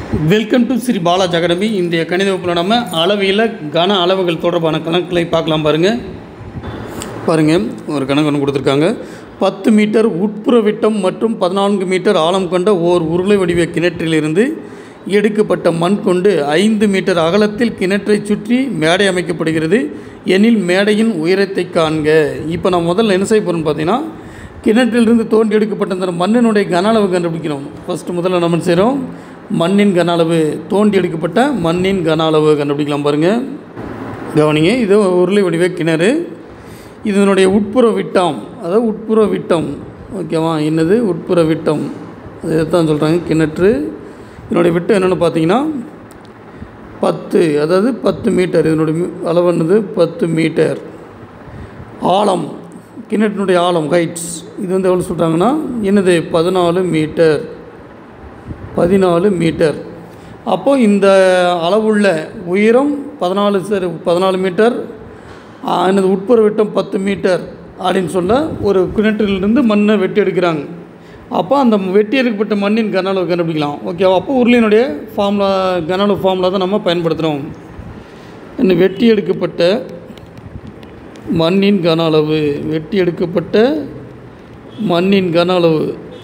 welcome to Sri Balaji academy இன்றைய கணித வகுப்பில் நம்ம அளவியல கன அளவுகள் தொடர்பான கணக்குகளை பார்க்கலாம் பாருங்கள் பாருங்கள் ஒரு கணக்கு ஒன்று கொடுத்துருக்காங்க பத்து மீட்டர் உட்புற விட்டம் மற்றும் பதினான்கு மீட்டர் ஆழம் கொண்ட ஓர் உருளை வடிவ கிணற்றிலிருந்து எடுக்கப்பட்ட மண் கொண்டு ஐந்து மீட்டர் அகலத்தில் கிணற்றை சுற்றி மேடை அமைக்கப்படுகிறது எனில் மேடையின் உயரத்தை காண்க இப்போ நான் முதல்ல என்ன செய்ய போகிறோம்னு பார்த்தீங்கன்னா கிணற்றிலிருந்து தோண்டி எடுக்கப்பட்ட அந்த மண்ணினுடைய கன அளவு கண்டுபிடிக்கணும் ஃபஸ்ட்டு முதல்ல நம்ம என்ன செய்கிறோம் மண்ணின் கன அளவு தோண்டி எடுக்கப்பட்ட மண்ணின் கன அளவு கண்டுபிடிக்கலாம் பாருங்கள் கவனிங்க இது உருளை வடிவ கிணறு இதனுடைய உட்புற விட்டம் அதாவது உட்புற விட்டம் ஓகேவா என்னது உட்புற விட்டம் அதை தான் சொல்கிறாங்க கிணற்று இதனுடைய விட்டம் என்னென்னு பார்த்தீங்கன்னா பத்து அதாவது பத்து மீட்டர் இதனுடைய மீ- அளவு என்னது பத்து மீட்டர் ஆழம் கிணற்றினுடைய ஆழம் ஹைட்ஸ் இது வந்து எவ்வளோ சொல்கிறாங்கன்னா என்னது பதினாலு மீட்டர் பதினாலு மீட்டர் அப்போ இந்த அளவுள்ள உயரம் பதினாலு சரி பதினாலு மீட்டர் ஆ, என்னது உட்புற விட்டம் பத்து மீட்டர் அப்படின்னு சொல்ல ஒரு கிணற்றிலிருந்து மண்ணை வெட்டி எடுக்கிறாங்க அப்போ அந்த வெட்டி எடுக்கப்பட்ட மண்ணின் கன அளவு கண்டுபிடிக்கலாம் ஓகேவா அப்போ உருளையினுடைய ஃபார்முலா கன அளவு ஃபார்முலா தான் நம்ம பயன்படுத்துகிறோம் என்ன வெட்டி எடுக்கப்பட்ட மண்ணின் கன அளவு வெட்டி எடுக்கப்பட்ட மண்ணின் கன அளவு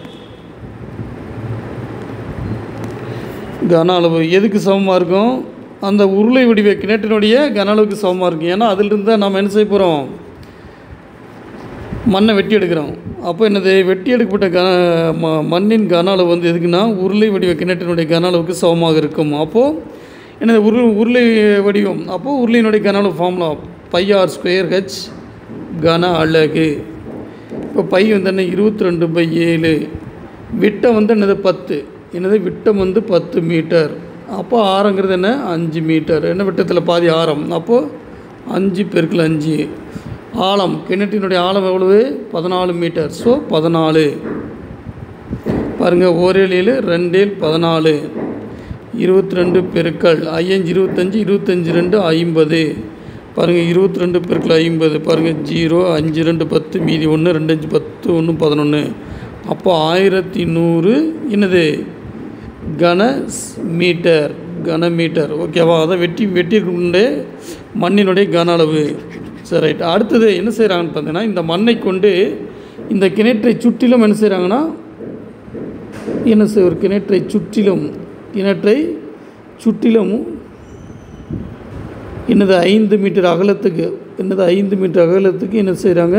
கன அளவு எதுக்கு சமமாக இருக்கும் அந்த உருளை வடிவ கிணற்றினுடைய கன அளவுக்கு சமமாக இருக்கும் ஏன்னா அதிலிருந்து தான் நம்ம என்ன செய்ய போகிறோம் மண்ணை வெட்டி எடுக்கிறோம் அப்போ என்னது வெட்டி எடுக்கப்பட்ட கன ம மண்ணின் கன அளவு வந்து எதுக்குன்னா உருளை வடிவ கிணற்றினுடைய கன அளவுக்கு சமமாக இருக்கும் அப்போது என்னது உரு உருளை வடிவம் அப்போது உருளையினுடைய கன அளவு formula pi r square h கன அலகு இப்போ பை வந்து என்ன இருபத்தி ரெண்டு பை ஏழு விட்டம் வந்து என்னது பத்து என்னது விட்டம் வந்து பத்து மீட்டர் அப்போ ஆரங்கிறது என்ன அஞ்சு மீட்டர் என்ன விட்டத்தில் பாதி ஆரம் அப்போது அஞ்சு பெருக்கல் அஞ்சு ஆழம் கிணற்றினுடைய ஆழம் எவ்வளவு பதினாலு மீட்டர் ஸோ பதினாலு பாருங்கள் ஓரேழு ஏழு ரெண்டேழு பதினாலு இருபத்தி ரெண்டு பெருக்கள் ஐயஞ்சு இருபத்தஞ்சி இருபத்தஞ்சி ரெண்டு ஐம்பது பாருங்கள் இருபத்தி ரெண்டு பெருக்கள் ஐம்பது பாருங்கள் ஜீரோ அஞ்சு ரெண்டு பத்து மீதி ஒன்று ரெண்டு அஞ்சு பத்து ஒன்று பதினொன்று அப்போ ஆயிரத்தி நூறு என்னது கன ஸ்- மீட்டர் கன மீட்டர் ஓகேவா அதை வெட்டி வெட்டியிருக்கே மண்ணினுடைய கன அளவு சரி ரைட் அடுத்தது என்ன செய்கிறாங்கன்னு பார்த்தீங்கன்னா இந்த மண்ணை கொண்டு இந்த கிணற்றை சுற்றிலும் என்ன செய்கிறாங்கன்னா என்ன செய்ய ஒரு கிணற்றை சுற்றிலும் கிணற்றை சுற்றிலும் என்னது ஐந்து மீட்டர் அகலத்துக்கு என்னது ஐந்து மீட்டர் அகலத்துக்கு என்ன செய்கிறாங்க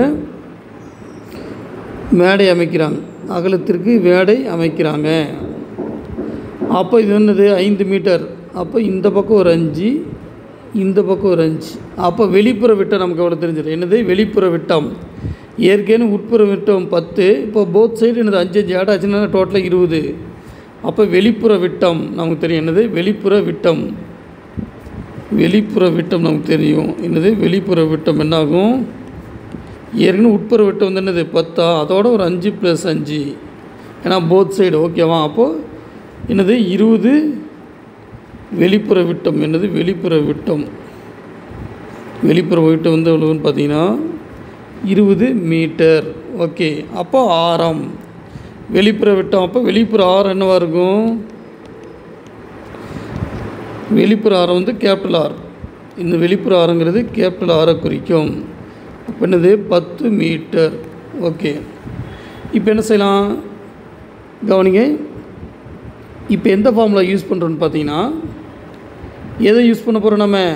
மேடை அமைக்கிறாங்க அகலத்திற்கு மேடை அமைக்கிறாங்க அப்போ இது என்னது ஐந்து மீட்டர் அப்போ இந்த பக்கம் ஒரு அஞ்சு இந்த பக்கம் ஒரு அஞ்சு அப்போ வெளிப்புற விட்டம் நமக்கு எவ்வளோ தெரிஞ்சிடும் என்னது வெளிப்புற விட்டம் ஏற்கனவே உட்புற விட்டம் பத்து இப்போ போத் சைடு என்னது அஞ்சு அஞ்சு ஆட் ஆச்சுன்னா டோட்டலாக இருபது அப்போ வெளிப்புற விட்டம் நமக்கு தெரியும் என்னது வெளிப்புற விட்டம் வெளிப்புற விட்டம் நமக்கு தெரியும் என்னது வெளிப்புற விட்டம் என்னாகும் ஏற்கனவே உட்புற விட்டம் வந்து என்னது பத்தா அதோட ஒரு அஞ்சு ப்ளஸ் அஞ்சு ஏன்னா போத் சைடு ஓகேவா அப்போது என்னது இருபது வெளிப்புற விட்டம் என்னது வெளிப்புற விட்டம் வெளிப்புற விட்டம் வந்து எவ்வளோன்னு பார்த்தீங்கன்னா இருபது மீட்டர் ஓகே அப்போ ஆரம் வெளிப்புற விட்டம் அப்போ வெளிப்புற ஆரம் என்னவாக இருக்கும் வெளிப்புற ஆரம் வந்து கேபிட்டல் ஆர் இந்த வெளிப்புற ஆரங்கிறது கேபிட்டல் ஆரை குறிக்கும் அப்போ என்னது பத்து மீட்டர் ஓகே இப்போ என்ன செய்யலாம் கவனிங்க இப்போ எந்த ஃபார்முலா யூஸ் பண்ணுறோன்னு பார்த்தீங்கன்னா எதை யூஸ் பண்ண போகிறோம் நம்ம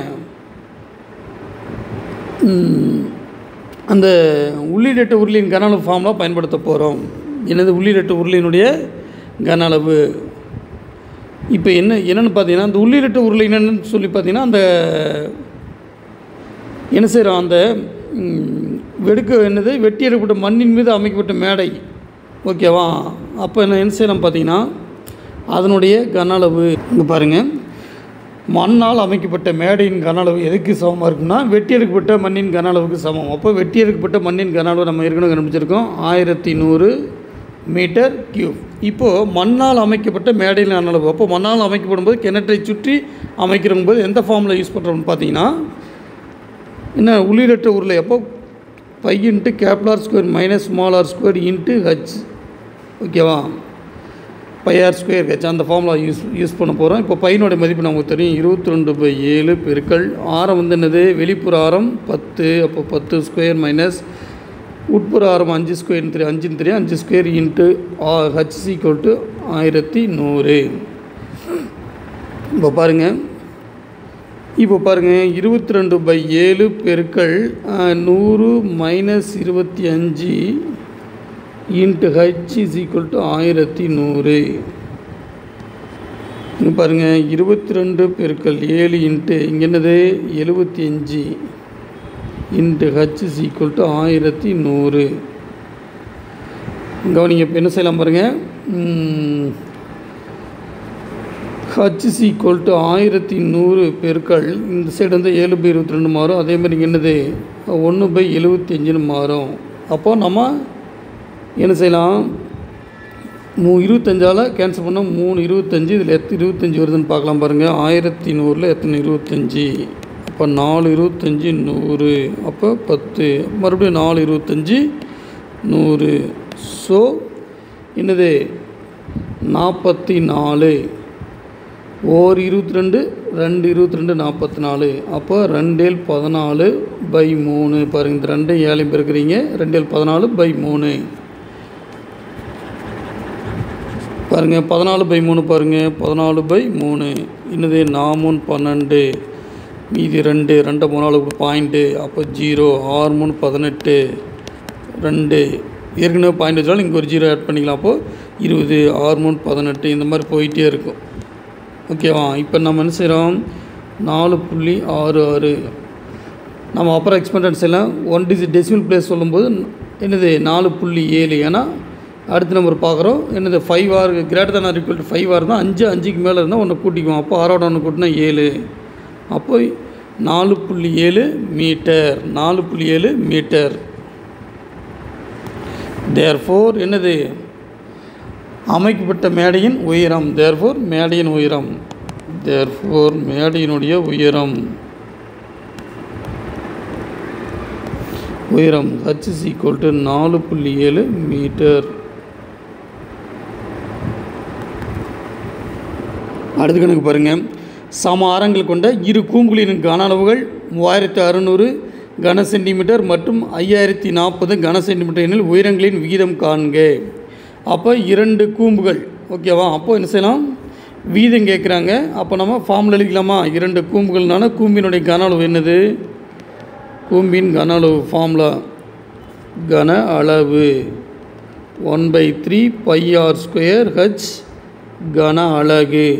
ம், அந்த உள்ளீடற்ற உருளியின் கன அளவு ஃபார்முலா பயன்படுத்த போகிறோம் எனது உள்ளீடற்ற உருளியினுடைய கன அளவு இப்போ என்ன என்னென்னு பார்த்தீங்கன்னா அந்த உள்ளீடற்ற உருளை என்னன்னு சொல்லி பார்த்தீங்கன்னா அந்த என்ன செய்கிறோம் அந்த ம், வெடுக்க என்னது வெட்டி எடுக்கப்பட்ட மண்ணின் மீது அமைக்கப்பட்ட மேடை ஓகேவா அப்போ என்ன என்ன செய்யலாம் பார்த்தீங்கன்னா அதனுடைய கன அளவு இங்கே பாருங்கள் மண்ணால் அமைக்கப்பட்ட மேடையின் கன அளவு எதுக்கு சமமாக இருக்குன்னா வெட்டி எடுக்கப்பட்ட மண்ணின் கன அளவுக்கு சமம் அப்போ வெட்டி எடுக்கப்பட்ட மண்ணின் கன அளவு நம்ம ஏற்கனவே கண்டுபிடிச்சிருக்கோம் ஆயிரத்தி நூறு மீட்டர் கியூப் இப்போது மண்ணால் அமைக்கப்பட்ட மேடையின் கன அளவு அப்போ மண்ணால் அமைக்கப்படும் போது கிணற்றை சுற்றி அமைக்கிற போது எந்த ஃபார்மில் யூஸ் பண்ணுறோம்னு பார்த்தீங்கன்னா என்ன உள்ளீடற்ற உருளை அப்போ pi into capital square minus small r square into h ஓகேவா பை ஆர் ஸ்கொயர் ஹெச் அந்த ஃபார்முலா யூஸ் யூஸ் பண்ண போகிறோம் இப்போ பையனோட மதிப்பு நமக்கு தெரியும் இருபத்தி ரெண்டு பை ஏழு பெருக்கள் ஆரம் வந்து என்னது வெளிப்புற ஆரம் பத்து அப்போ பத்து ஸ்கொயர் மைனஸ் உட்புற ஆரம் அஞ்சு ஸ்கொயர்னு தெரியும் அஞ்சுன்னு தெரியும் அஞ்சு square into h equal to ஆயிரத்தி நூறு இப்போ பாருங்கள் இப்போ பாருங்கள் இருபத்தி ரெண்டு பை ஏழு பெருக்கள் அஹ், நூறு மைனஸ் இருபத்தி அஞ்சு into h is equal to ஆயிரத்தி நூறு இங்கே பாருங்கள் இருபத்தி ரெண்டு பெருக்கள் ஏழு இன்ட்டு இங்கே என்னது எழுபத்தி அஞ்சு into h is equal to ஆயிரத்தி நூறு கவனிங்க இப்போ என்ன செய்யலாம் பாருங்கள் ஹச் இஸ் ஈக்குவல் டு ஆயிரத்தி நூறு பெருக்கள் இந்த சைடு வந்து ஏழு பை இருபத்தி ரெண்டு மாறும் அதே மாதிரி இங்கே என்னது ஒன்று பை எழுபத்தி அஞ்சுன்னு மாறும் அப்போ நம்ம என்ன செய்யலாம் மூ இருபத்தஞ்சால் கேன்சல் பண்ணால் மூணு இருபத்தஞ்சி இதில் எத்தனை இருபத்தஞ்சி வருதுன்னு பார்க்கலாம் பாருங்கள் ஆயிரத்தி நூறில் எத்தனை இருபத்தஞ்சி அப்போ நாலு இருபத்தஞ்சி நூறு அப்போ பத்து மறுபடியும் நாலு இருபத்தஞ்சி நூறு ஸோ என்னது நாற்பத்தி நாலு ஓர் இருபத்தி ரெண்டு ரெண்டு இருபத்தி ரெண்டு நாற்பத்தி நாலு அப்போ ரெண்டேல் பதினாலு பை மூணு பாருங்கள் இந்த ரெண்டு ஏழையும் பெருக்கிறீங்க ரெண்டேல் பதினாலு பை மூணு பாருங்கள் பதினாலு பை மூணு பாருங்கள் பதினாலு பை மூணு என்னது நாமூன் பன்னெண்டு மீதி ரெண்டு ரெண்டு மூணு நாலு பாயிண்ட்டு அப்போ ஜீரோ ஆறு மூணு பதினெட்டு ரெண்டு ஏற்கனவே பாயிண்ட் வச்சாலும் இங்கே ஒரு ஜீரோ ஆட் பண்ணிக்கலாம் அப்போது இருபது ஆறு மூணு பதினெட்டு இந்த மாதிரி போயிட்டே இருக்கும் ஓகேவா இப்போ நம்ம என்ன செய்கிறோம் நாலு புள்ளி ஆறு ஆறு நம்ம அப்புறம் எக்ஸ்பெண்டன்ஸ் எல்லாம் ஒன் டிஜிட் டெசிமல் பிளேஸ் சொல்லும்போது என்னது நாலு புள்ளி ஏழு ஏன்னா அடுத்த நம்பர் பார்க்குறோம் என்னது five r greater than r equal to five r தான் அஞ்சு அஞ்சுக்கு மேலே இருந்தால் ஒன்று கூட்டிக்குவோம் அப்போ ஆறோட ஒன்று கூட்டினா ஏழு அப்போ நாலு புள்ளி ஏழு மீட்டர் நாலு புள்ளி ஏழு மீட்டர் தேர்ஃபோர் என்னது அமைக்கப்பட்ட மேடையின் உயரம் தேர்ஃபோர் மேடையின் உயரம் தேர்ஃபோர் மேடையினுடைய உயரம் உயரம் ஹச் இஸ் ஈக்குவல் டு நாலு புள்ளி ஏழு மீட்டர் அடுத்த கணக்கு பாருங்கள் சம ஆரங்கள் கொண்ட இரு கூம்புகளின் கன அளவுகள் மூவாயிரத்து அறுநூறு கன சென்டிமீட்டர் மற்றும் ஐயாயிரத்தி நாற்பது கன சென்டிமீட்டர் எனில் உயரங்களின் விகிதம் காண்க அப்போ இரண்டு கூம்புகள் ஓகேவா அப்போ என்ன செய்யலாம் வீதம் கேட்குறாங்க அப்போ நம்ம ஃபார்மில் எழுதிக்கலாமா இரண்டு கூம்புகள்னால கூம்பினுடைய கன அளவு என்னது கூம்பின் கன அளவு ஃபார்முலா கன அளவு one by three pi r square h கன அலகு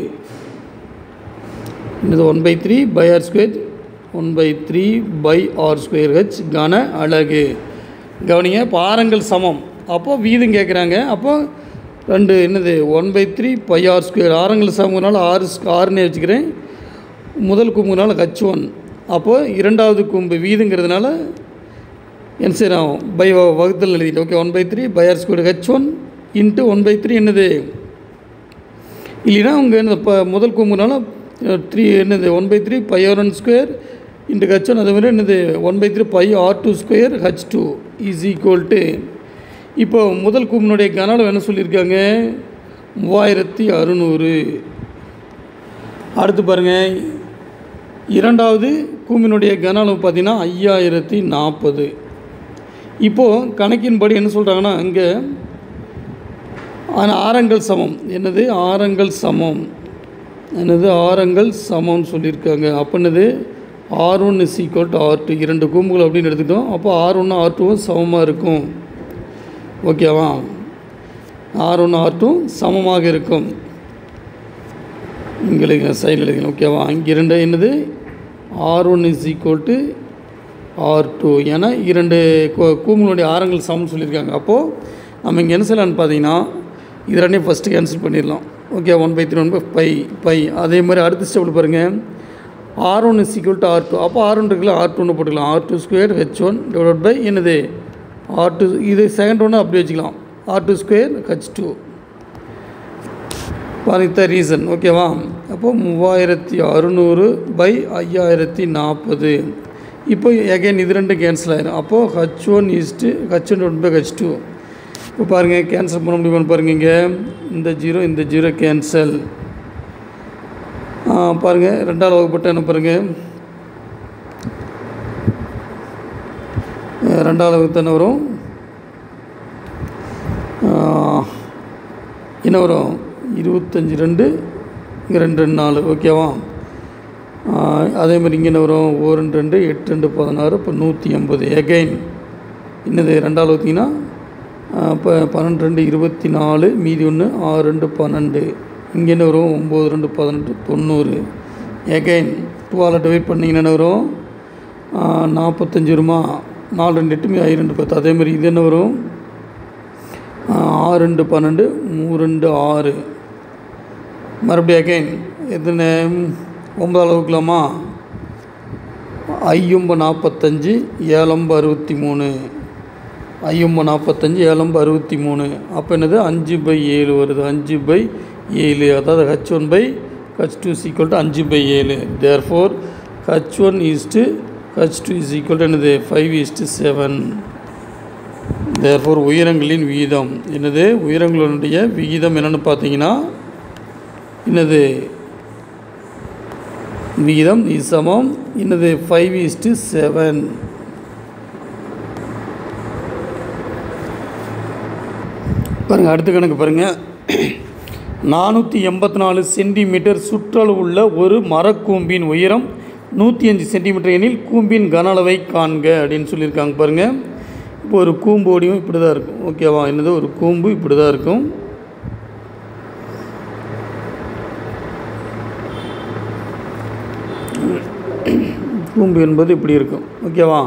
இது one by three pi r square one by three pi r square h கன அலகு கவனிங்க இப்போ ஆரங்கள் சமம் அப்போது வீதம் கேட்குறாங்க அப்போ ரெண்டு என்னது one by three pi r square ஆரங்கள் சமம்னால ஆறு ஆறுனே வச்சுக்கிறேன் முதல் கும்புனால ஹச் ஒன் அப்போது இரண்டாவது கும்பு வீதுங்கிறதுனால என்ன செய்யறோம் பை வ- வகுத்தல் எழுதிட்டு okay one by three pi r square h one into one by three என்னது இல்லைன்னா அவங்க என்ன இப்போ முதல் கும்புனால த்ரீ என்னது one by three pi r one square into h one அது மாதிரி என்னது one by three pi r two square h two is equal to இப்போ முதல் கூம்பினுடைய கன அளவு என்ன சொல்லியிருக்காங்க மூவாயிரத்தி அறுநூறு அடுத்து பாருங்கள் இரண்டாவது கூம்பினுடைய கன அளவு பார்த்தீங்கன்னா ஐயாயிரத்தி நாற்பது இப்போது கணக்கின்படி என்ன சொல்கிறாங்கன்னா இங்கே ஆனால் ஆரங்கள் சமம் என்னது ஆரங்கள் சமம் என்னது ஆரங்கள் சமம்னு சொல்லியிருக்காங்க அப்போ என்னது r one is equal to r two இரண்டு கூம்புகள் அப்படின்னு எடுத்துக்கிட்டோம் அப்போ ஆர் ஒன்று ஆர் டூவும் சமமாக இருக்கும் ஓகேவா ஆர் ஒன்று ஆர் டூ சமமாக இருக்கும் இங்கே எழுதுங்க சைடில் எழுதுங்க ஓகேவா இங்கே இரண்டு என்னது r one is equal to r two ஏன்னா இரண்டு கூ- கூம்புகளுடைய ஆரங்கள் சமம்னு சொல்லியிருக்காங்க அப்போது நம்ம இங்கே என்ன செய்யலாம்னு பார்த்தீங்கன்னா இது ரெண்டையும் ஃபஸ்ட்டு கேன்சல் பண்ணிடலாம் okay one by three one by pi pi pi மாதிரி அடுத்த ஸ்டெப்பில் பாருங்கள் r one is equal to r two அப்போ ஆர் ஒன் இருக்குல்ல ஆர் டூன்னு போட்டுக்கலாம் r two square h one divide by என்னது ஆர் டூ இது செகண்ட் ஒன்று அப்படி வச்சுக்கலாம் r two square h two பாருங்க ரீசன் ஓகேவா அப்போ மூவாயிரத்தி அறுநூறு பை ஐயாயிரத்தி நாற்பது இப்போ எகைன் இது ரெண்டும் கேன்சல் ஆயிரும் அப்போது h one is to h one one by h two இப்போ பாருங்கள் கேன்சல் பண்ண முடியுமான்னு பாருங்கள் இங்கே இந்த ஜீரோ இந்த ஜீரோ கேன்சல் பாருங்கள் ரெண்டாவது வகுப்பட்ட என்ன பாருங்கள் அஹ் ரெண்டாவது வகுப்பு என்ன வரும் ஆஹ், என்ன வரும் இருபத்தஞ்சி ரெண்டு இங்கே ரெண்டு ரெண்டு நாலு ஓகேவா ஆஹ், அதே மாதிரி இங்கே என்ன வரும் ஓ ரெண்டு ரெண்டு எட்டு ரெண்டு பதினாறு இப்போ நூற்றி எண்பது எகைன் என்னது ரெண்டாவது பார்த்தீங்கன்னா இப்போ பன்னெண்டு ரெண்டு இருபத்தி நாலு மீதி ஒன்று ஆறு ரெண்டு பன்னெண்டு இங்கே என்ன வரும் ஒம்பது ரெண்டு பதினெட்டு தொண்ணூறு எகைன் டூவால் டிவைட் பண்ணிங்கன்னா என்ன வரும் ஆஹ், நாற்பத்தஞ்சு வருமா நாலு ரெண்டு எட்டு மீதி ஐ ரெண்டு பத்து அதே மாதிரி இது என்ன வரும் ஆஹ், ஆறு ரெண்டு பன்னெண்டு மூணு ரெண்டு ஆறு மறுபடியும் அகைன் எத்தனை ஒன்பதாவது வகுக்கலாமா ஐயொம்ப நாற்பத்தஞ்சு ஏழம்ப அறுபத்தி மூணு ஐயொம்ப நாற்பத்தஞ்சு ஏழம்ப அறுபத்தி மூணு அப்போ என்னது அஞ்சு பை ஏழு வருது அஞ்சு பை ஏழு அதாவது h one by h two is equal to அஞ்சு பை ஏழு therefore h one is to h two is equal to என்னது ஃபைவ் ஈஸ்ட்டு செவன் தேர்ஃபோர் உயரங்களின் விகிதம் என்னது உயரங்களுடைய விகிதம் என்னென்னு பார்த்தீங்கன்னா என்னது விகிதம் இஸ் சமம் என்னது ஃபைவ் இஸ்டு செவன் பாருங்கள் அடுத்த கணக்கு பாருங்கள் நானூற்றி எண்பத்தி நாலு சென்டிமீட்டர் சுற்றளவு உள்ள ஒரு மரக்கூம்பின் உயரம் நூற்றி அஞ்சு சென்டிமீட்டர் எனில் கூம்பின் கன அளவை காண்க அப்படின்னு சொல்லியிருக்காங்க பாருங்கள் இப்போ ஒரு கூம்பு வடிவம் இப்படி தான் இருக்கும் ஓகேவா என்னது ஒரு கூம்பு இப்படி தான் இருக்கும் கூம்பு என்பது இப்படி இருக்கும் ஓகேவா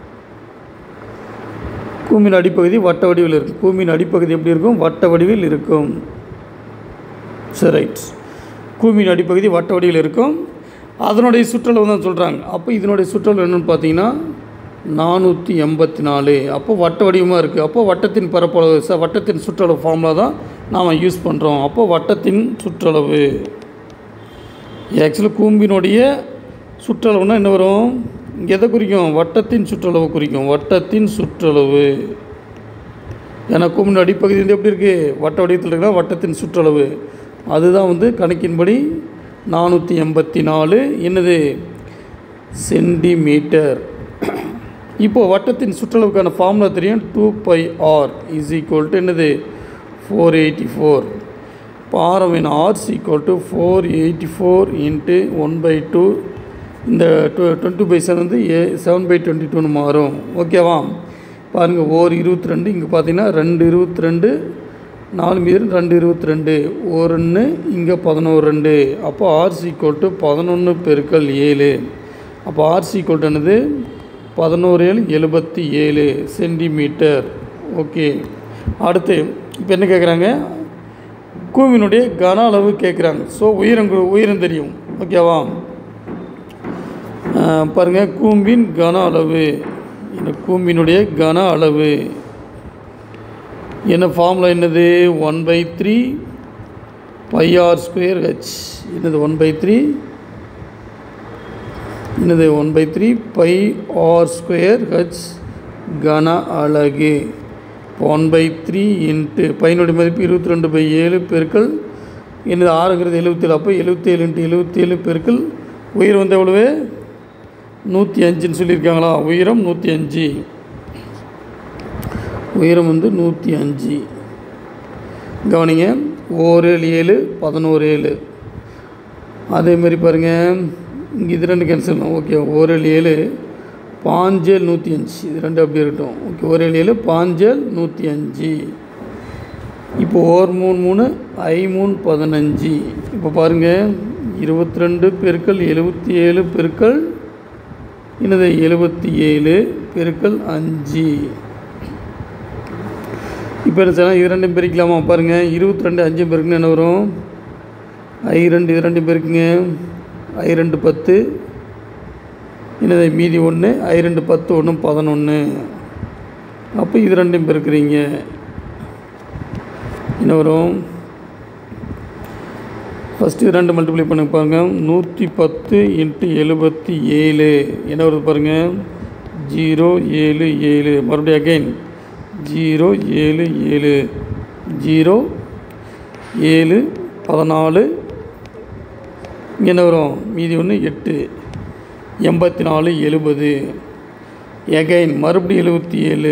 கூம்பின் அடிப்பகுதி வட்ட வடிவில் இருக்கும் கூம்பின் அடிப்பகுதி எப்படி இருக்கும் வட்ட வடிவில் இருக்கும் சரி ரைட் கூம்பின் அடிப்பகுதி வட்ட வடிவில் இருக்கும் அதனுடைய சுற்றளவு தான் சொல்கிறாங்க அப்போ இதனுடைய சுற்றளவு என்னென்னு பார்த்தீங்கன்னா நானூற்றி எண்பத்தி நாலு அப்போ வட்ட வடிவமாக இருக்குது அப்போ வட்டத்தின் பரப்பளவு ச வட்டத்தின் சுற்றளவு ஃபார்முலா தான் நாம் யூஸ் பண்ணுறோம் அப்போ வட்டத்தின் சுற்றளவு ஆக்சுவலி கூம்பினுடைய சுற்றளவுனா என்ன வரும் இங்கே எதை குறிக்கும் வட்டத்தின் சுற்றளவு குறிக்கும் வட்டத்தின் சுற்றளவு ஏன்னா கூம்பின் அடிப்பகுதி வந்து எப்படி இருக்குது வட்ட வடிவத்தில் இருக்கிற வட்டத்தின் சுற்றளவு அதுதான் வந்து கணக்கின்படி நானூற்றி எண்பத்தி நாலு என்னது சென்டிமீட்டர் இப்போது வட்டத்தின் சுற்றளவுக்கான ஃபார்முலா தெரியும் two pi r is equal to என்னது ஃபோர் எயிட்டி ஃபோர் இப்போ ஆரம் என்ன r is equal to four eighty four into one by two இந்த டூ டுவெண்ட்டி பை செவன் வந்து ஏ செவன் பை டுவெண்ட்டி டூன்னு மாறும் ஓகேவா பாருங்கள் ஓர் இருபத்தி ரெண்டு இங்கே பார்த்தீங்கன்னா ரெண்டு இருபத்தி ரெண்டு நாலு மீது ரெண்டு இருபத்தி ரெண்டு ஒரு ஒன்று இங்கே பதினோரு ரெண்டு அப்போ ஆர்ஸ் ஈக்குவல் டு பதினொன்று பெருக்கல் ஏழு அப்போ ஆர்ஸ் ஈக்குவல் டு என்னது பதினோரு ஏழு எழுபத்தி ஏழு சென்டிமீட்டர் ஓகே அடுத்து இப்போ என்ன கேட்குறாங்க கூவினுடைய கன அளவு கேட்குறாங்க ஸோ உயரம் கு- உயரம் தெரியும் ஓகேவா ஆஹ் பாருங்க கூம்பின் கன அளவு இந்த கூம்பினுடைய கன அளவு என்ன ஃபார்முலா என்னது one by three pi r square h என்னது ஒன் பை த்ரீ என்னது one by three pi r square h கன அலகு ஒன் பை த்ரீ இன்ட்டு பையனுடைய மதிப்பு இருபத்தி ரெண்டு பை ஏழு பெருக்கல் என்னது ஆறுங்கிறது எழுபத்தேழு அப்போ எழுபத்தேழு இன்ட்டு எழுபத்தேழு பெருக்கல் உயரம் வந்து எவ்வளவு நூற்றி அஞ்சுன்னு சொல்லியிருக்காங்களா உயரம் நூற்றி அஞ்சு உயரம் வந்து நூற்றி அஞ்சு கவனிங்க ஓர் ஏழு ஏழு பதினோரு ஏழு அதே மாதிரி பாருங்கள் இங்கே இது ரெண்டு கேன்சல் ஓகே ஒரு ஏழு ஏழு பாஞ்சேல் நூற்றி அஞ்சு இது ரெண்டு அப்படி இருக்கட்டும் ஓகே ஒரு ஏழு ஏழு பாஞ்சேல் நூற்றி அஞ்சு இப்போ ஓர் மூணு மூணு ஐ மூணு பதினஞ்சு இப்போ பாருங்கள் இருபத்தி ரெண்டு பெருக்கல் எழுபத்தி ஏழு பெருக்கல் என்னது எழுபத்தி ஏழு பெருக்கல் அஞ்சு இப்போ என்ன செய்யலாம் இது ரெண்டும் பிரிக்கலாமா பாருங்கள் இருபத்தி ரெண்டு அஞ்சு பெருக்குன்னு என்ன வரும் ஐ ரெண்டு இது ரெண்டும் பெருக்குங்க ஐ ரெண்டு பத்து என்னது மீதி ஒன்று ஐ ரெண்டு பத்து ஒன்று பதினொன்று அப்போ இது ரெண்டும் பெருக்குறீங்க என்ன வரும் ஃபஸ்ட்டு இது ரெண்டு மல்டிப்ளை பண்ணி பாருங்க நூற்றி பத்து இன்ட்டு எழுபத்தி ஏழு என்ன வருது பாருங்கள் ஜீரோ ஏழு ஏழு மறுபடியும் அகைன் ஜீரோ ஏழு ஏழு ஜீரோ ஏழு பதினாலு இங்கே என்ன வரும் மீதி ஒன்று எட்டு எண்பத்தி நாலு எழுபது எகைன் மறுபடியும் எழுபத்தி ஏழு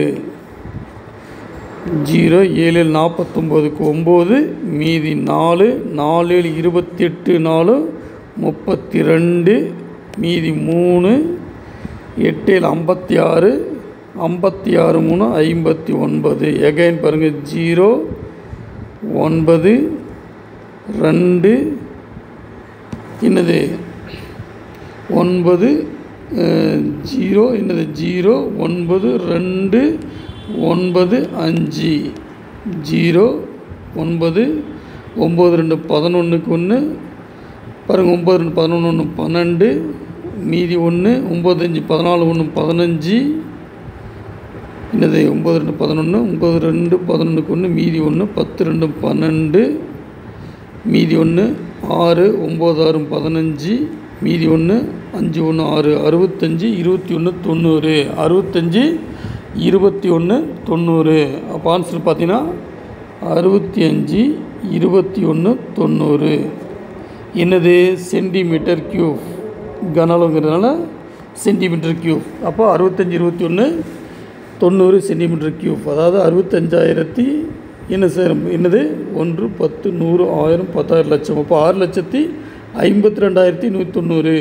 ஜீரோ ஏழு நாற்பத்தொம்போதுக்கு ஒம்பது மீதி நாலு நாலு ஏழு இருபத்தி எட்டு நாலு முப்பத்தி ரெண்டு மீதி மூணு எட்டு ஏழு ஐம்பத்தி ஆறு ஐம்பத்தி ஆறு மூணு ஐம்பத்தி ஒன்பது எகைன் பாருங்கள் ஜீரோ ஒன்பது ரெண்டு என்னது ஒன்பது அஹ், ஜீரோ என்னது ஜீரோ ஒன்பது ரெண்டு ஒன்பது அஞ்சு ஜீரோ ஒன்பது ஒம்பது ரெண்டு பதினொன்றுக்கு ஒன்று பாருங்கள் ஒம்பது ரெண்டு பதினொன்று ஒன்று பன்னெண்டு மீதி ஒன்று ஒம்பது அஞ்சு பதினாலு ஒன்று பதினஞ்சு என்னது ஒம்பது ரெண்டு பதினொன்று ஒம்பது ரெண்டு பதினொன்றுக்கு ஒன்று மீதி ஒன்று பத்து ரெண்டு பன்னெண்டு மீதி ஒன்று ஆறு ஒம்பது ஆறு பதினஞ்சு மீதி ஒன்று அஞ்சு ஒன்று ஆறு அறுபத்தஞ்சி இருபத்தி ஒன்று தொண்ணூறு அறுபத்தஞ்சி இருபத்தி ஒன்று தொண்ணூறு அப்போ ஆன்சர் பார்த்தீங்கன்னா அறுபத்தி அஞ்சு இருபத்தி ஒன்று தொண்ணூறு என்னது சென்டிமீட்டர் கியூப் கனளவுங்கிறதுனால சென்டிமீட்டர் கியூப் அப்போ அறுபத்தஞ்சி இருபத்தி ஒன்று தொண்ணூறு சென்டிமீட்டர் கியூப் அதாவது அறுபத்தஞ்சாயிரத்தி என்ன சார் என்னது ஒன்று பத்து நூறு ஆயிரம் பத்தாயிரம் லட்சம் அப்போ ஆறு லட்சத்தி ஐம்பத்தி ரெண்டாயிரத்தி நூற்றி தொண்ணூறு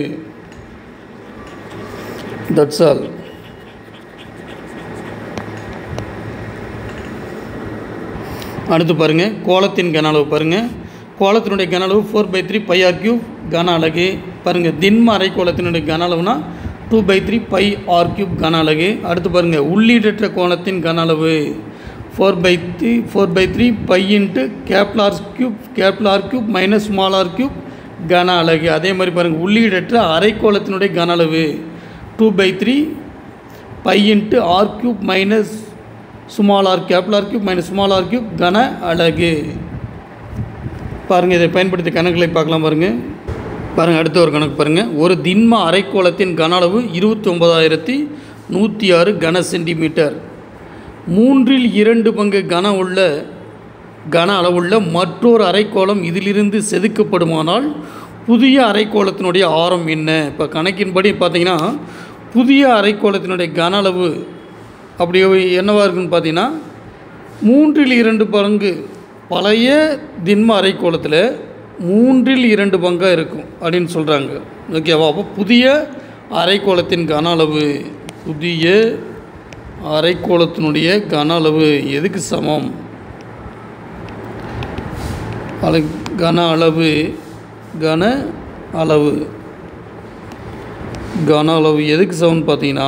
தட்ஸ் ஆல் அடுத்து பாருங்கள் கோலத்தின் கன அளவு பாருங்கள் கோலத்தினுடைய கன அளவு four by three pi r cube கன அலகு பாருங்கள் திண்ம அரை கோலத்தினுடைய கன அளவுனா two by three pi r cube கன அலகு அடுத்து பாருங்கள் உள்ளீடற்ற கோலத்தின் கன அளவு four by three four by three pi into capital cube capital cube minus small r cube கன அலகு அதே மாதிரி பாருங்கள் உள்ளீடற்ற அரைக்கோளத்தினுடைய கன அளவு two by three pi into r cube minus small r capital r cube minus small r cube கன அலகு பாருங்கள் இதை பயன்படுத்தி கணக்குகளை பார்க்கலாம் பாருங்கள் பாருங்கள் அடுத்த ஒரு கணக்கு பாருங்கள் ஒரு திண்ம அரைக்கோளத்தின் கன அளவு இருபத்தி ஒன்பதாயிரத்தி நூற்றி ஆறு கன சென்டிமீட்டர் மூன்றில் இரண்டு பங்கு கன உள்ள கன அளவுள்ள மற்றொரு அரைக்கோளம் இதிலிருந்து செதுக்கப்படுமானால் புதிய அரைக்கோளத்தினுடைய ஆரம் என்ன இப்போ கணக்கின்படி பார்த்தீங்கன்னா புதிய அரைக்கோளத்தினுடைய கன அளவு அப்படி என்னவாக இருக்குன்னு பார்த்தீங்கன்னா மூன்றில் இரண்டு பங்கு பழைய திண்ம அரைக்கோளத்தில் மூன்றில் இரண்டு பங்காக இருக்கும் அப்படின்னு சொல்கிறாங்க ஓகேவா அப்போ புதிய அரைக்கோளத்தின் கன அளவு புதிய அரைக்கோளத்தினுடைய கன அளவு எதுக்கு சமம் அலை கன அளவு கன அளவு கன அளவு எதுக்கு சமம்னு பார்த்தீங்கன்னா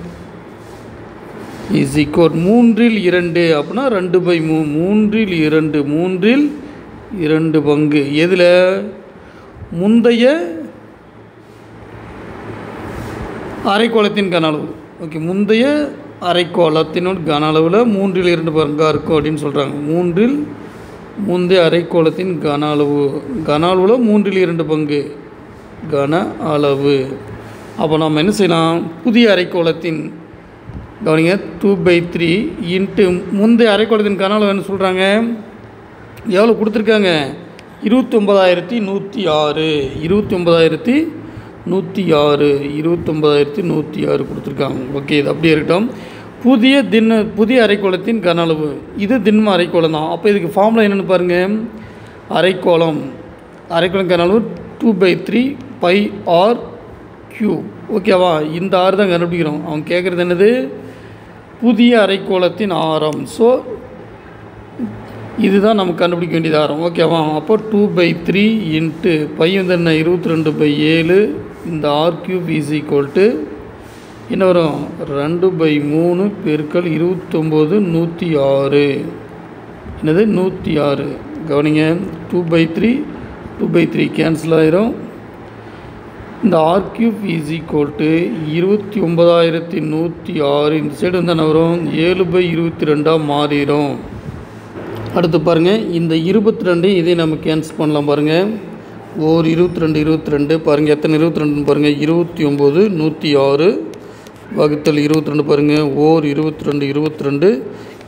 இஸ் ஈக்குவல் மூன்றில் இரண்டு அப்படின்னா ரெண்டு பை மூ மூன்றில் இரண்டு மூன்றில் இரண்டு பங்கு எதில் முந்தைய அரைக்கோளத்தின் கன அளவு ஓகே முந்தைய அரைக்கோளத்தினோட கன அளவில் மூன்றில் இரண்டு பங்காக இருக்கும் அப்படின்னு சொல்கிறாங்க மூன்றில் முந்தைய அரைக்கோளத்தின் கன அளவு கன அளவில் மூன்றில் இரண்டு பங்கு கன அளவு அப்போ நாம் என்ன செய்யலாம் புதிய அரைக்கோளத்தின் கவனிங்க டூ பை த்ரீ இன்ட்டு முந்தைய அரைக்கோளத்தின் கன அளவு என்ன சொல்கிறாங்க எவ்வளோ கொடுத்துருக்காங்க இருபத்தொம்பதாயிரத்தி நூற்றி ஆறு இருபத்தி ஒம்பதாயிரத்தி நூற்றி ஆறு இருபத்தொம்பதாயிரத்தி நூற்றி ஆறு கொடுத்துருக்காங்க ஓகே இது அப்படியே இருக்கட்டும் புதிய திண்ண புதிய அரைக்கோளத்தின் கன அளவு இது திண்ம அரைக்கோளம் தான் அப்போ இதுக்கு ஃபார்முலா என்னென்னு பாருங்கள் அரைக்கோளம் அரைக்கோளம் கன அளவு two by three pi r cube ஓகேவா இந்த ஆறு தான் கண்டுபிடிக்கிறோம் அவன் கேட்குறது என்னது புதிய அரைக்கோளத்தின் ஆரம் ஸோ இதுதான் நம்ம கண்டுபிடிக்க வேண்டியது ஆரம் ஓகேவா அப்போ two by three into pi வந்து என்ன இருபத்தி ரெண்டு பை ஏழு இந்த r cube is equal to என்ன வரும் ரெண்டு பை மூணு பெருக்கல் இருபத்தொம்போது நூற்றி ஆறு என்னது நூற்றி ஆறு கவனிங்க two by three two by three cancel ஆயிரும் இந்த r cube is equal to இருபத்தி ஒன்பதாயிரத்தி நூற்றி ஆறு இந்த சைடு வந்து என்ன வரும் ஏழு பை இருபத்தி ரெண்டாக மாறிடும் அடுத்து பாருங்கள் இந்த இருபத்தி ரெண்டு இதை நம்ம கேன்சல் பண்ணலாம் பாருங்கள் ஓர் இருபத்தி ரெண்டு இருபத்தி ரெண்டு பாருங்கள் எத்தனை இருபத்தி ரெண்டுன்னு பாருங்கள் இருபத்தி ஒம்பது நூற்றி ஆறு வகுத்தல் இருபத்தி ரெண்டு பாருங்கள் ஓர் இருபத்தி ரெண்டு இருபத்தி ரெண்டு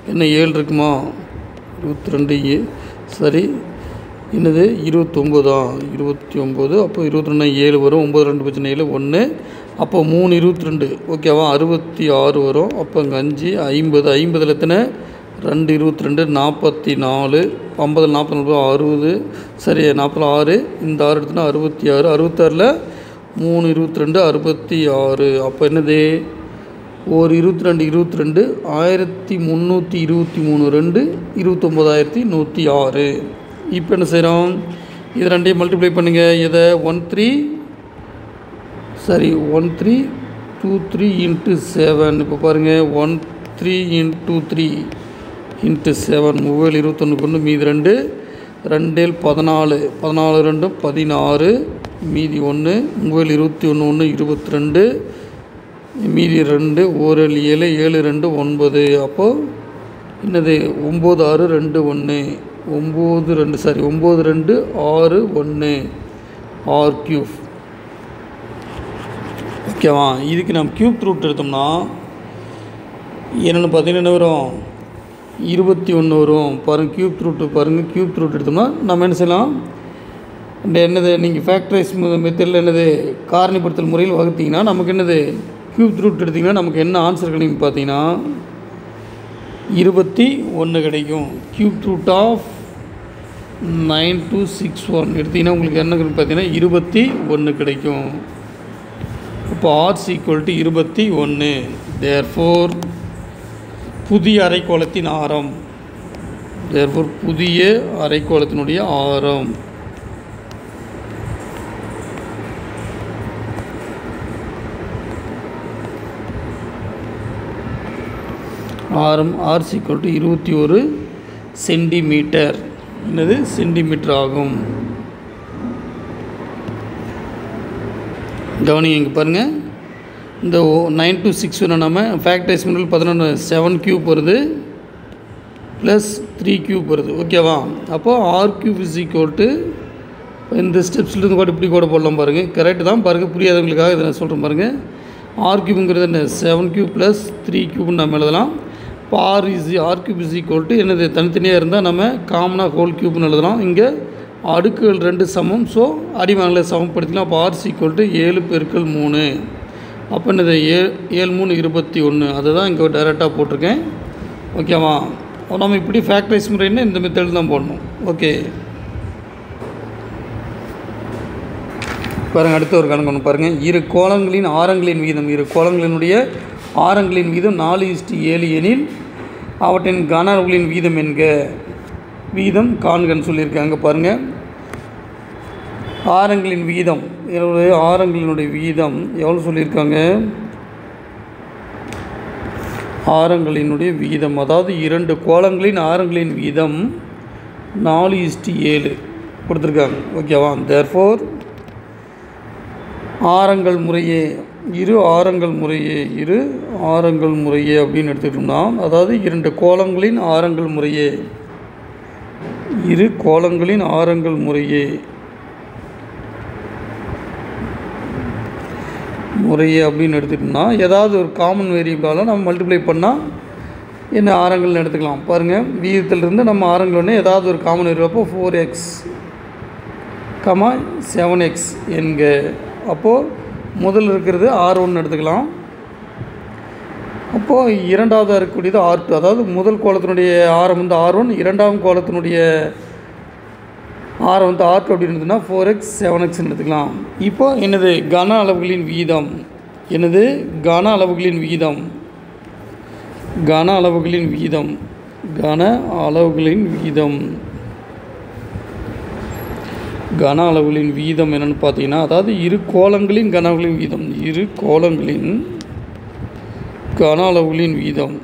என்ன ஏழு இருக்குமா இருபத்தி ரெண்டு ஏ சரி என்னது இருபத்தொம்போதா இருபத்தி ஒம்பது அப்போ இருபத்தி ரெண்டு ஏழு வரும் ஒம்பது ரெண்டு பிரச்சனை ஏழு ஒன்று அப்போ மூணு இருபத்தி ரெண்டு ஓகேவா அறுபத்தி ஆறு வரும் அப்போ இங்கே அஞ்சு ஐம்பது ஐம்பதில் எத்தனை ரெண்டு இருபத்தி ரெண்டு நாற்பத்தி நாலு ஐம்பதில் நாற்பத்தி நாலு அறுபது சரி நாற்பத்தி ஆறு இந்த ஆறு எடுத்துனா அறுபத்தி ஆறு அறுபத்தாறில் மூணு இருபத்தி ரெண்டு அறுபத்தி ஆறு அப்போ என்னது ஒரு இருபத்தி ரெண்டு இருபத்தி ரெண்டு ஆயிரத்தி முந்நூற்றி இருபத்தி மூணு ரெண்டு இருபத்தொம்போதாயிரத்தி நூற்றி ஆறு இப்போ என்ன செய்கிறோம் இது ரெண்டையும் மல்டிப்ளை பண்ணுங்கள் இதை ஒன் த்ரீ சரி one three two three into seven இப்போ பாருங்கள் one three into three into seven மூவேல் இருபத்தொன்று கொண்டு மீதி ரெண்டு ரெண்டேல் பதினாலு பதினாலு ரெண்டும் பதினாறு மீதி ஒன்று மூவேல் இருபத்தி ஒன்று ஒன்று இருபத்தி ரெண்டு மீதி ரெண்டு ஓரேழு ஏழு ஏழு ரெண்டு ஒன்பது அப்போது என்னது ஒம்பது ஆறு ரெண்டு ஒன்று ஒம்பது ரெண்டு சாரி ஒம்பது ரெண்டு ஆறு ஒன்று ஆர் கியூப் ஓகேவா இதுக்கு நம்ம கியூப் ரூட் எடுத்தோம்னா என்னென்னு பார்த்தீங்கன்னா என்ன வரும் இருபத்தி ஒன்று வரும் பாருங்கள் கியூப் ரூட்டு பாருங்கள் கியூப் ரூட் எடுத்தோம்னா நம்ம என்ன செய்யலாம் இந்த என்னது நீங்கள் ஃபேக்டரைஸ் மெத்தடில் என்னது காரணிப்படுத்தல் முறையில் வகுத்தீங்கன்னா நமக்கு என்னது கியூப் ரூட் எடுத்திங்கன்னா நமக்கு என்ன ஆன்சர் கிடைக்கும் பார்த்தீங்கன்னா இருபத்தி ஒன்று கிடைக்கும் cube root of nine two six one எடுத்திங்கன்னா உங்களுக்கு என்ன கிடைக்கும் பார்த்தீங்கன்னா இருபத்தி ஒன்று கிடைக்கும் இப்போ ஆர்ஸ் ஈக்குவல் டு இருபத்தி ஒன்று தேர்ஃபோர் புதிய அரைக்கோளத்தின் ஆரம் தேர்ஃபோர் புதிய அரைக்கோளத்தினுடைய ஆரம் ஆரம் ஆர் ஈக்குவல் டு இருபத்தி ஒரு சென்டிமீட்டர் என்னது சென்டிமீட்டர் ஆகும் கவனிங்க இங்கே பாருங்கள் இந்த நைன் டு சிக்ஸ் வேணும் நம்ம ஃபேக்டரைஸ் மினரல் பதினொன்று செவன் கியூப் வருது ப்ளஸ் த்ரீ கியூப் வருது ஓகேவா அப்போது r cube is equal to இந்த ஸ்டெப்ஸ்லேருந்து கூட இப்படி கூட போடலாம் பாருங்கள் கரெக்டு தான் பாருங்கள் புரியாதவங்களுக்காக இதை நான் சொல்கிறேன் பாருங்கள் ஆர் கியூப்ங்கிறது என்ன செவன் கியூப் ப்ளஸ் த்ரீ கியூப்னு நம்ம எழுதலாம் இப்போ r is r cube is equal to என்னது தனித்தனியாக இருந்தால் நம்ம காமனாக ஹோல் கியூப்னு எழுதலாம் இங்கே அடுக்குகள் ரெண்டு சமம் ஸோ அடிமங்களை சமப்படுத்திக்கலாம் அப்போ ஆர் ஈக்குவல் டு ஏழு பெருக்கள் மூணு அப்போ என்னது ஏ ஏழு மூணு இருபத்தி ஒன்று அதை தான் இங்கே டைரெக்டாக போட்டிருக்கேன் ஓகேவா நம்ம இப்படி ஃபேக்டரைஸ் முறைன்னு இந்த மெத்தட் தான் போடணும் ஓகே பாருங்கள் அடுத்த ஒரு கணக்கு ஒன்று பாருங்கள் இரு கோலங்களின் ஆரங்களின் வீதம் இரு கோலங்களினுடைய ஆரங்களின் வீதம் நாலு இஸ்டி ஏழு எனில் அவற்றின் கன அளவுகளின் வீதம் என்க வீதம் காண்கன்னு சொல்லியிருக்காங்க பாருங்கள் ஆரங்களின் வீதம் என்னுடைய ஆரங்களினுடைய வீதம் எவ்வளோ சொல்லியிருக்காங்க ஆரங்களினுடைய வீதம் அதாவது இரண்டு கோலங்களின் ஆரங்களின் வீதம் நாலு இஸ்டி ஏழு கொடுத்துருக்காங்க ஓகேவா தேர்ஃபோர் ஆரங்கள் முறையே இரு ஆரங்கள் முறையே இரு ஆரங்கள் முறையே அப்படின்னு எடுத்துக்கிட்டோம்னா அதாவது இரண்டு கோலங்களின் ஆரங்கள் முறையே இரு கோலங்களின் ஆரங்கள் முறையே முறையே அப்படின்னு எடுத்துக்கிட்டோம்னா ஏதாவது ஒரு காமன் வேரியபிளால் நம்ம மல்டிப்ளை பண்ணால் என்ன ஆரங்கள்னு எடுத்துக்கலாம் பாருங்கள் வீதத்திலிருந்து நம்ம ஆரங்கள் ஒன்று ஏதாவது ஒரு காமன் வேரியபிள் அப்போ four x comma seven x என்க அப்போது முதல் இருக்கிறது ஆர் ஒன்று எடுத்துக்கலாம் அப்போது இரண்டாவதாக இருக்கக்கூடியது ஆர் டூ அதாவது முதல் கோலத்தினுடைய ஆரம் வந்து ஆர் ஒன் இரண்டாம் கோலத்தினுடைய ஆரம் வந்து ஆர் டூ அப்படின்னு இருந்ததுன்னா ஃபோர் எக்ஸ் செவன் எக்ஸ்ன்னு எடுத்துக்கலாம் இப்போ என்னது கன அளவுகளின் வீதம் என்னது கன அளவுகளின் வீதம் கன அளவுகளின் வீதம் கன அளவுகளின் வீதம் கன அளவுகளின் வீதம் என்னென்னு பார்த்தீங்கன்னா அதாவது இரு கோலங்களின் கன அளவுகளின் வீதம் இரு கோலங்களின் கன அளவுகளின் வீதம்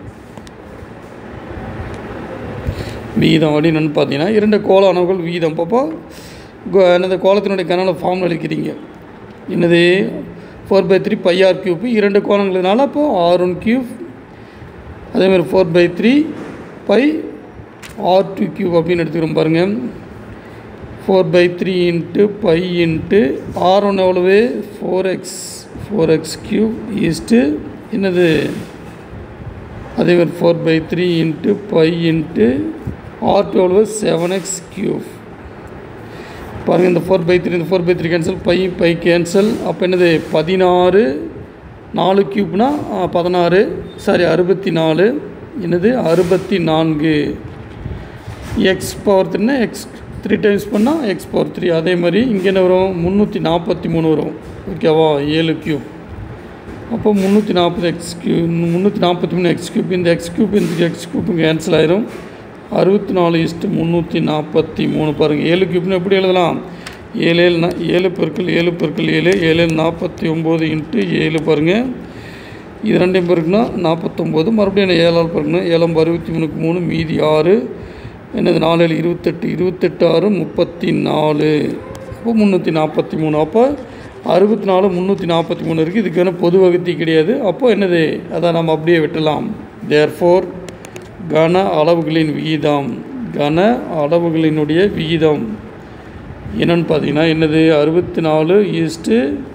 வீதம் அப்படின்னு என்னென்னு பார்த்தீங்கன்னா இரண்டு கோல அளவுகள் வீதம் அப்போ என்னது கோலத்தினுடைய கன அளவு ஃபார்ம் அளிக்கிறீங்க என்னது four by three pi r cube இரண்டு கோலங்களுனால அப்போது ஆர் ஒன் கியூப் அதேமாதிரி four by three pi r two cube அப்படின்னு எடுத்துக்கிறோம் பாருங்கள் four by three into pi into r one எவ்வளவு four x four x cube is to என்னது அதே மாதிரி four by three into pi into r twelve seven x cube பாருங்கள் இந்த four by three இந்த four by three cancel pi pi cancel அப்போ என்னது பதினாறு நாலு க்யூப்னா பதினாறு சாரி அறுபத்தி நாலு என்னது அறுபத்தி நான்கு எக்ஸ் பவர் த்ரீனா எக்ஸ் த்ரீ டைம்ஸ் பண்ணால் எக்ஸ் பவர் த்ரீ அதே மாதிரி இங்கே என்ன வரும் முந்நூற்றி நாற்பத்தி மூணு வரும் ஓகேவா ஏழு க்யூப் அப்போ முந்நூற்றி நாற்பது எக்ஸ் கியூ முந்நூற்றி நாற்பத்தி மூணு எக்ஸ் கியூப் இந்த எக்ஸ் கியூப் இந்த எக்ஸ் கியூப் கேன்சல் ஆயிரும் அறுபத்தி நாலு இஸ்ட்டு முந்நூற்றி நாற்பத்தி மூணு பாருங்கள் ஏழு கியூப்னு எப்படி எழுதலாம் ஏழு ஏழு நா- ஏழு பெருக்கள் ஏழு பெருக்கள் ஏழு ஏழு நாற்பத்தி ஒம்பது இன்ட்டு ஏழு பாருங்கள் இது ரெண்டையும் பெருக்குனா நாற்பத்தொம்போது மறுபடியும் என்ன ஏழால் பெருக்கணும் ஏழாம் அறுபத்தி மூணுக்கு மூணு மீதி ஆறு என்னது நாலு ஏழு இருபத்தெட்டு இருபத்தெட்டு ஆறு முப்பத்தி நாலு அப்போ முந்நூற்றி நாற்பத்தி மூணு அப்போ அறுபத்தி நாலு முந்நூற்றி நாற்பத்தி மூணு இருக்குது இதுக்கு வேணும் பொது வகுத்தி கிடையாது அப்போ என்னது அதை நம்ம அப்படியே விட்டலாம் தேர்ஃபோர் கன அளவுகளின் விகிதம் கன அளவுகளினுடைய விகிதம் என்னன்னு பார்த்தீங்கன்னா என்னது அறுபத்தி நாலு ஈஸ்ட்டு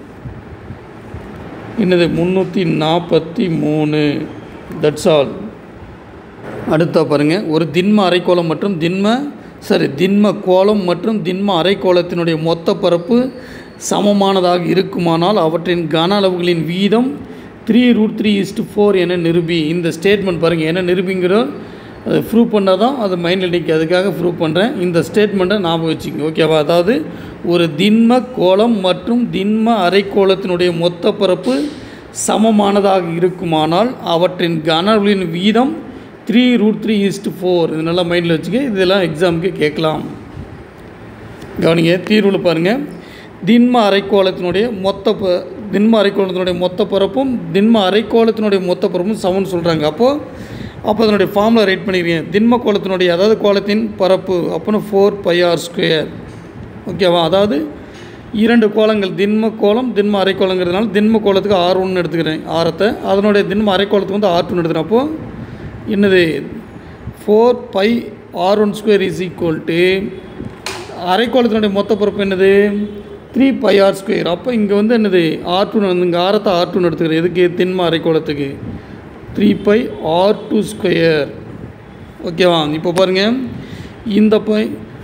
என்னது முந்நூற்றி நாற்பத்தி மூணு தட்ஸ் ஆல் அடுத்தா பாருங்கள் ஒரு திண்ம அரைக்கோளம் மற்றும் திண்ம சரி திண்ம கோளம் மற்றும் திண்ம அரைக்கோளத்தினுடைய மொத்த பரப்பு சமமானதாக இருக்குமானால் அவற்றின் கன அளவுகளின் வீதம் three root three is to four என நிரூபி இந்த ஸ்டேட்மெண்ட் பாருங்கள் என்ன நிரூபிங்கிற அதை ப்ரூவ் பண்ணால் தான் அது மைண்டில் நிற்க அதுக்காக ப்ரூவ் பண்ணுறேன் இந்த ஸ்டேட்மெண்ட்டை ஞாபகம் வச்சுக்கோங்க ஓகேவா அதாவது ஒரு திண்ம கோளம் மற்றும் திண்ம அரைக்கோளத்தினுடைய மொத்த பரப்பு சமமானதாக இருக்குமானால் அவற்றின் கன அளவுகளின் வீதம் three root three is to four இது நல்லா மைண்டில் வச்சுக்க இதெல்லாம் எக்ஸாமுக்கு கேட்கலாம் கவனிங்க தீர்வில் பாருங்கள் திண்ம அரைக்கோளத்தினுடைய மொத்த ப திண்ம அரைக்கோளத்தினுடைய மொத்த பரப்பும் திண்ம அரைக்கோளத்தினுடைய மொத்த பரப்பும் சமம்னு சொல்கிறாங்க அப்போது அப்போ அதனுடைய ஃபார்முலா ரைட் பண்ணிக்கிறீங்க திண்ம கோளத்தினுடைய அதாவது கோளத்தின் பரப்பு அப்போனா ஃபோர் பை ஆர் ஸ்கொயர் ஓகேவா அதாவது இரண்டு கோலங்கள் திண்ம கோலம் திண்ம அரைக்கோளங்கிறதுனால திண்ம கோலத்துக்கு ஆர் ஒன்று எடுத்துக்கிறேன் ஆரத்தை அதனுடைய திண்ம அரைக்கோளத்துக்கு வந்து ஆர் டூன்னு எடுத்துக்கிறேன் அப்போது என்னது four pi r one square is equal to அரைக்கோளத்தினுடைய மொத்த பரப்பு என்னது த்ரீ பை ஆர் ஸ்கொயர் அப்போ இங்கே வந்து என்னது ஆர் டூ வந்து இங்கே ஆரத்தை ஆர் டூன்னு எடுத்துக்கிறேன் எதுக்கு திண்ம அரைக்கோளத்துக்கு three pi r two square ஓகேவா இப்போ பாருங்கள் இந்த பை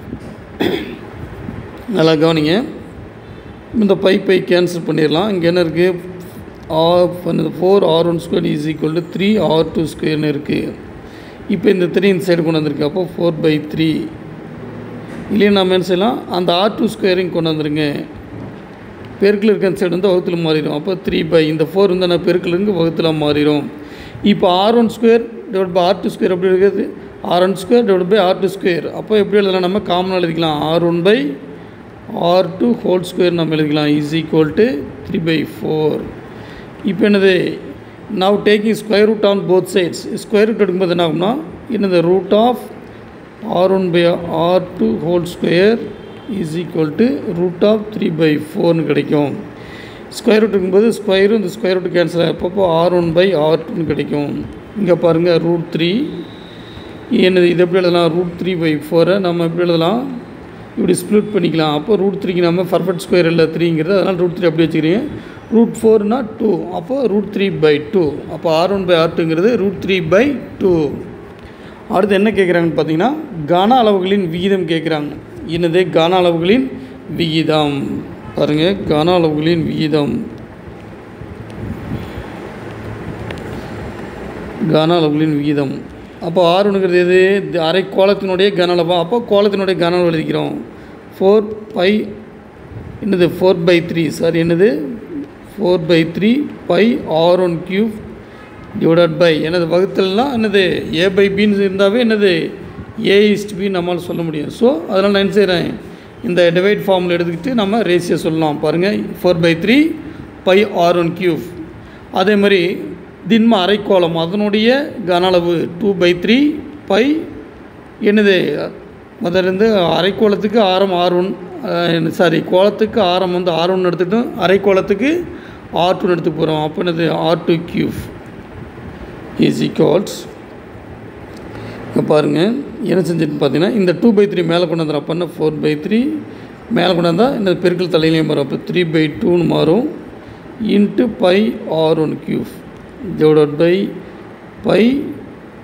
நல்லா கவனிங்க இந்த பை பை கேன்சல் பண்ணிடலாம் இங்கே என்ன இருக்குது ஆர் பண்ணது four r one square is equal to three r two ஸ்கொயர்னு இருக்குது இப்போ இந்த த்ரீ இந்த சைடு கொண்டு வந்திருக்கு அப்போ ஃபோர் பை த்ரீ இல்லையா நம்ம என்ன செய்யலாம் அந்த ஆர் டூ ஸ்கொயரையும் கொண்டு வந்துருங்க பெருக்கில் இருக்க சைடு வந்து வகுத்தில் மாறிடும் அப்போ த்ரீ பை இந்த ஃபோர் வந்து நான் பெருக்கில் இருந்து வகுத்தில் மாறிடும் இப்போ r one square divide by r two square எப்படி இருக்குது r one square divide by r two square அப்போ எப்படி எழுதலாம் நம்ம காமனாக எழுதிக்கலாம் r one by r two whole square நம்ம எழுதிக்கலாம் is equal to three by four இப்போ என்னது now taking square root on both sides square root எடுக்கும்போது என்ன ஆகும்னா என்னது root of r one by r two whole square is equal to root of three by ஃபோர்னு கிடைக்கும் square root இருக்கும்போது ஸ்கொயரும் இந்த ஸ்கொயர் ரூட் கேன்சல் ஆகிறப்போ ஆர் ஒன் பை ஆர் டூன்னு கிடைக்கும் இங்கே பாருங்கள் ரூட் த்ரீ என்னது இது எப்படி எழுதலாம் ரூட் த்ரீ பை ஃபோரை நம்ம எப்படி எழுதலாம் இப்படி ஸ்ப்ளிட் பண்ணிக்கலாம் அப்போ ரூட் த்ரீக்கு நம்ம பர்ஃபெக்ட் ஸ்கொயர் இல்லை த்ரீங்கிறது அதனால் ரூட் த்ரீ அப்படி வச்சுக்கிறீங்க ரூட் ஃபோர்னா டூ அப்போ ரூட் த்ரீ பை டூ அப்போ ஆர் ஒன் பை ஆர் டூங்கிறது ரூட் த்ரீ பை டூ அடுத்து என்ன கேட்குறாங்கன்னு பார்த்தீங்கன்னா கன அளவுகளின் விகிதம் கேட்குறாங்க என்னது கன அளவுகளின் விகிதம் பாருங்கள் கன அளவுகளின் விகிதம் கன அளவுகளின் விகிதம் அப்போ ஆறுங்கிறது எது இது அரை கோலத்தினுடைய கன அளவா அப்போ கோலத்தினுடைய கன அளவு எழுதிக்கிறோம் ஃபோர் பை என்னது ஃபோர் பை த்ரீ சாரி என்னது four by three pi r one cube divided by என்னது வகுத்தல்னால் என்னது ஏ பை பின்னு இருந்தாவே என்னது ஏ இஸ்ட் பி நம்மளால் சொல்ல முடியும் ஸோ அதனால் நான் என்ன செய்கிறேன் இந்த டிவைட் ஃபார்மில் எடுத்துக்கிட்டு நம்ம ரேஷியோ சொல்லலாம் பாருங்கள் four by three pi r one cube அதே மாதிரி திண்ம அரைக்கோளம் அதனுடைய கன அளவு டூ பை த்ரீ பை என்னது அதிலிருந்து அரைக்கோளத்துக்கு ஆரம் ஆர் ஒன் சாரி கோலத்துக்கு ஆரம் வந்து ஆர் ஒன் எடுத்துக்கிட்டோம் அரைக்கோளத்துக்கு ஆர் டூன்னு எடுத்து போகிறோம் அப்போ என்னது r two cube is equals இங்கே பாருங்கள் என்ன செஞ்சுட்டு பார்த்தீங்கன்னா இந்த டூ பை த்ரீ மேலே கொண்டு வந்துடும் அப்போ ஃபோர் பை த்ரீ மேலே கொண்டு வந்தால் இந்த பெருக்கல் தலையிலையும் மாறும் அப்போ த்ரீ பை டூன்னு மாறும் into pi r one cube divided by pi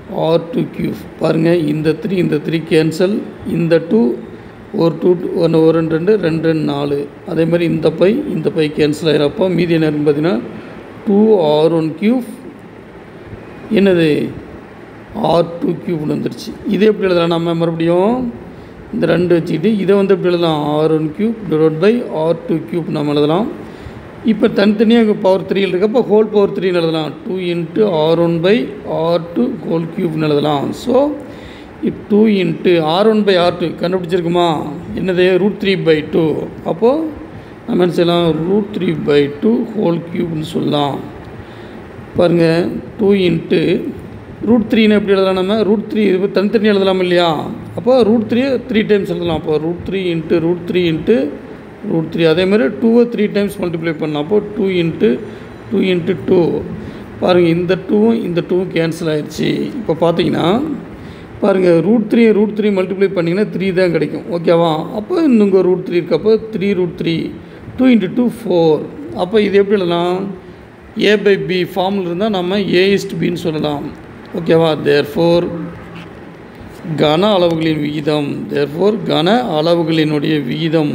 r two cube பாருங்கள் இந்த த்ரீ இந்த த்ரீ கேன்சல் இந்த டூ ஒரு டூ ஒன்று ஒரு ரெண்டு ரெண்டு ரெண்டு ரெண்டு நாலு அதே மாதிரி இந்த பை இந்த பை கேன்சல் ஆகிறப்போ மீதி என்ன இருக்குன்னு பார்த்தீங்கன்னா டூ ஆர் ஒன் கியூப் என்னது ஆர் டூ கியூப்னு வந்துருச்சு இது எப்படி எழுதலாம் நம்ம மறுபடியும் இந்த ரெண்டு வச்சுக்கிட்டு இதை வந்து எப்படி எழுதலாம் r one cube divide by r two cube நம்ம எழுதலாம் இப்போ தனித்தனியாக பவர் த்ரீ இருக்கப்போ ஹோல் பவர் த்ரீன்னு எழுதலாம் two into r one by r two whole க்யூப்னு எழுதலாம் so two into r one by r two கண்டுபிடிச்சிருக்குமா என்னது ரூட் த்ரீ பை டூ அப்போது நம்ம என்ன செய்யலாம் root three by two whole க்யூப்னு சொல்லலாம் பாருங்கள் டூ இன்ட்டு ரூட் த்ரீன்னு எப்படி எழுதலாம் நம்ம ரூட் த்ரீ இது தனித்தனி எழுதலாம் இல்லையா அப்போ ரூட் த்ரீ த்ரீ டைம்ஸ் எழுதலாம் அப்போ root three into root three into root three அதேமாதிரி டூவை த்ரீ டைம்ஸ் மல்டிப்ளை பண்ணலாம் அப்போ two into two into two பாருங்கள் இந்த டூவும் இந்த டூவும் கேன்சல் ஆயிடுச்சு இப்போ பார்த்தீங்கன்னா பாருங்கள் root three root three multiply பண்ணிங்கன்னா த்ரீ தான் கிடைக்கும் ஓகேவா அப்போ இன்னுங்க ரூட் த்ரீ இருக்கு அப்போ three root three two into two four அப்போ இது எப்படி எழுதலாம் ஏ பை பி ஃபார்மில் இருந்தால் நம்ம ஏ இஸ்ட் பின்னு சொல்லலாம் ஓகேவா தேர் ஃபோர் கன அளவுகளின் விகிதம் தேர் ஃபோர் கன அளவுகளினுடைய விகிதம்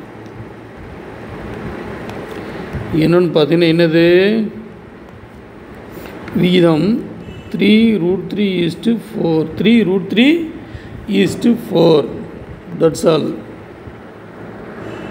என்னன்னு பார்த்தீங்கன்னா என்னது விகிதம் three root three is to four three root three is to four that's all